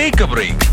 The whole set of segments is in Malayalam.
ടേക്ക് എ ബ്രേക്ക്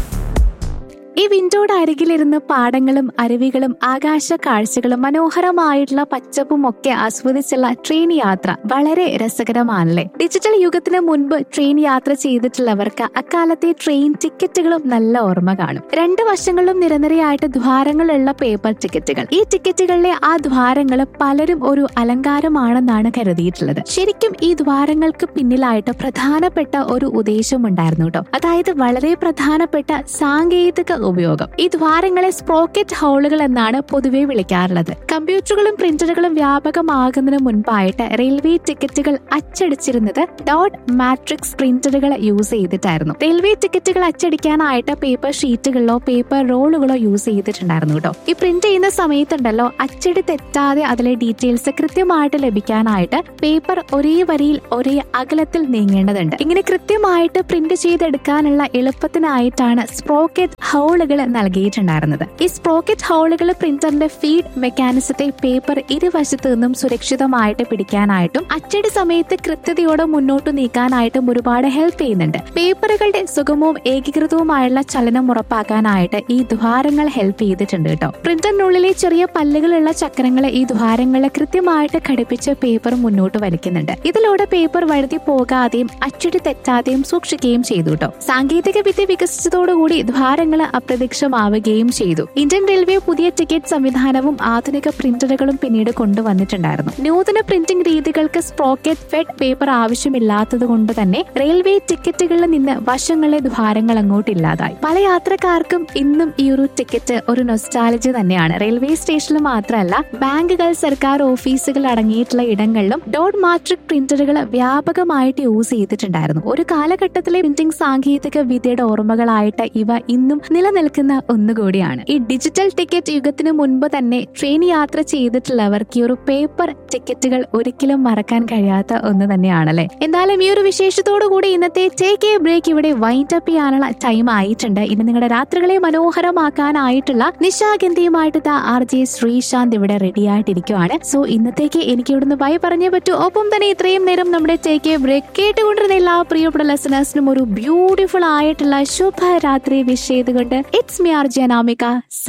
ഈ വിൻഡോയുടെ അരികിലിരുന്ന് പാടങ്ങളും അരുവികളും ആകാശ കാഴ്ചകളും മനോഹരമായിട്ടുള്ള പച്ചപ്പും ഒക്കെ ആസ്വദിച്ചുള്ള ട്രെയിൻ യാത്ര വളരെ രസകരമാണല്ലേ ഡിജിറ്റൽ യുഗത്തിന് മുൻപ് ട്രെയിൻ യാത്ര ചെയ്തിട്ടുള്ളവർക്ക് അക്കാലത്തെ ട്രെയിൻ ടിക്കറ്റുകളും നല്ല ഓർമ്മ കാണും രണ്ട് വശങ്ങളിലും നിരനിരയായിട്ട് ദ്വാരങ്ങളുള്ള പേപ്പർ ടിക്കറ്റുകൾ ഈ ടിക്കറ്റുകളിലെ ആ ദ്വാരങ്ങൾ പലരും ഒരു അലങ്കാരമാണെന്നാണ് കരുതിയിട്ടുള്ളത് ശരിക്കും ഈ ദ്വാരങ്ങൾക്ക് പിന്നിലായിട്ട് പ്രധാനപ്പെട്ട ഒരു ഉദ്ദേശമുണ്ടായിരുന്നു കേട്ടോ അതായത് വളരെ പ്രധാനപ്പെട്ട സാങ്കേതിക ഉപയോഗം ഈ ദ്വാരങ്ങളെ സ്പ്രോക്കറ്റ് ഹോളുകൾ എന്നാണ് പൊതുവെ വിളിക്കാറുള്ളത് കമ്പ്യൂട്ടറുകളും പ്രിന്ററുകളും വ്യാപകമാകുന്നതിന് മുൻപായിട്ട് റെയിൽവേ ടിക്കറ്റുകൾ അച്ചടിച്ചിരുന്നത് ഡോട്ട് മാട്രിക്സ് പ്രിന്ററുകൾ യൂസ് ചെയ്തിട്ടായിരുന്നു റെയിൽവേ ടിക്കറ്റുകൾ അച്ചടിക്കാനായിട്ട് പേപ്പർ ഷീറ്റുകളിലോ പേപ്പർ റോളുകളോ യൂസ് ചെയ്തിട്ടുണ്ടായിരുന്നു കേട്ടോ ഈ പ്രിന്റ് ചെയ്യുന്ന സമയത്തുണ്ടല്ലോ അച്ചടി തെറ്റാതെ അതിലെ ഡീറ്റെയിൽസ് കൃത്യമായിട്ട് ലഭിക്കാനായിട്ട് പേപ്പർ ഒരേ വരിയിൽ ഒരേ അകലത്തിൽ നീങ്ങേണ്ടതുണ്ട് ഇങ്ങനെ കൃത്യമായിട്ട് പ്രിന്റ് ചെയ്തെടുക്കാനുള്ള എളുപ്പത്തിനായിട്ടാണ് സ്പ്രോക്കറ്റ് ഹോളുകൾ നൽകിയിട്ടുണ്ടായിരുന്നത് ഈ സ്പ്രോക്കറ്റ് ഹോളുകൾ പ്രിന്ററിന്റെ ഫീഡ് മെക്കാനിസത്തെ പേപ്പർ ഇരുവശത്തു നിന്നും സുരക്ഷിതമായിട്ട് പിടിക്കാനായിട്ടും അച്ചടി സമയത്ത് കൃത്യതയോടെ മുന്നോട്ട് നീക്കാനായിട്ടും ഒരുപാട് ഹെൽപ്പ് ചെയ്യുന്നുണ്ട് പേപ്പറുകളുടെ സുഗമവും ഏകീകൃതവുമായുള്ള ചലനം ഉറപ്പാക്കാനായിട്ട് ഈ ദ്വാരങ്ങൾ ഹെൽപ്പ് ചെയ്തിട്ടുണ്ട് കേട്ടോ പ്രിന്ററിനുള്ളിലെ ചെറിയ പല്ലുകളുള്ള ചക്രങ്ങൾ ഈ ദ്വാരങ്ങളെ കൃത്യമായിട്ട് ഘടിപ്പിച്ച് പേപ്പർ മുന്നോട്ട് വലിക്കുന്നുണ്ട് ഇതിലൂടെ പേപ്പർ വഴുതി പോകാതെയും അച്ചടി തെറ്റാതെയും സൂക്ഷിക്കുകയും ചെയ്തു കേട്ടോ സാങ്കേതിക വിദ്യ വികസിച്ചതോടുകൂടി ദ്വാരങ്ങൾ അപ്രത്യക്ഷമാവുകയും ചെയ്തു ഇന്ത്യൻ റെയിൽവേ പുതിയ ടിക്കറ്റ് സംവിധാനവും ആധുനിക പ്രിന്ററുകളും പിന്നീട് കൊണ്ടുവന്നിട്ടുണ്ടായിരുന്നു നൂതന പ്രിന്റിംഗ് രീതികൾക്ക് സ്പ്രോക്കറ്റ് ഫെഡ് പേപ്പർ ആവശ്യമില്ലാത്തത് കൊണ്ട് തന്നെ റെയിൽവേ ടിക്കറ്റുകളിൽ നിന്ന് വശങ്ങളിലെ ദ്വാരങ്ങൾ അങ്ങോട്ട് ഇല്ലാതായി പല യാത്രക്കാർക്കും ഇന്നും ഈ ഒരു ടിക്കറ്റ് ഒരു നൊസ്റ്റാലജി തന്നെയാണ് റെയിൽവേ സ്റ്റേഷനിൽ മാത്രമല്ല ബാങ്കുകൾ സർക്കാർ ഓഫീസുകൾ അടങ്ങിയിട്ടുള്ള ഇടങ്ങളിലും ഡോട്ട് മാട്രിക് പ്രിന്ററുകൾ വ്യാപകമായിട്ട് യൂസ് ചെയ്തിട്ടുണ്ടായിരുന്നു ഒരു കാലഘട്ടത്തിലെ പ്രിന്റിംഗ് സാങ്കേതിക വിദ്യയുടെ ഓർമ്മകളായിട്ട് ഇവ ഇന്നും നിലനിൽക്കുന്ന ഒന്നുകൂടിയാണ് ഈ ഡിജിറ്റൽ ടിക്കറ്റ് യുഗത്തിന് മുൻപ് തന്നെ ട്രെയിൻ യാത്ര ചെയ്തിട്ടുള്ളവർക്ക് ഈ ഒരു പേപ്പർ ടിക്കറ്റുകൾ ഒരിക്കലും മറക്കാൻ കഴിയാത്ത ഒന്ന് തന്നെയാണല്ലേ എന്തായാലും ഈ ഒരു വിശേഷത്തോടു കൂടി ഇന്നത്തെ ടേക്ക് എ ബ്രേക്ക് ഇവിടെ വൈൻഡ് അപ്പ് ചെയ്യാനുള്ള ടൈം ആയിട്ടുണ്ട് ഇനി നിങ്ങളുടെ രാത്രികളെ മനോഹരമാക്കാനായിട്ടുള്ള നിശാഗന്ധിയുമായിട്ട് ദാ ആർ ജെ ശ്രീശാന്ത് ഇവിടെ റെഡി ആയിട്ടിരിക്കുവാണ് സോ ഇന്നത്തേക്ക് എനിക്ക് ഇവിടുന്ന് ബൈ പറഞ്ഞേ പറ്റൂ ഒപ്പം തന്നെ ഇത്രയും നേരം നമ്മുടെ ടേക്ക് എ ബ്രേക്ക് കേട്ടുകൊണ്ടിരുന്ന എല്ലാ പ്രിയപ്പെട്ട ലെസനേഴ്സിനും ഒരു ബ്യൂട്ടിഫുൾ ആയിട്ടുള്ള ശുഭരാത്രി വിഷ് ചെയ്തുകൊണ്ട് ഇറ്റ്സ് മി ആർ ജനാമിക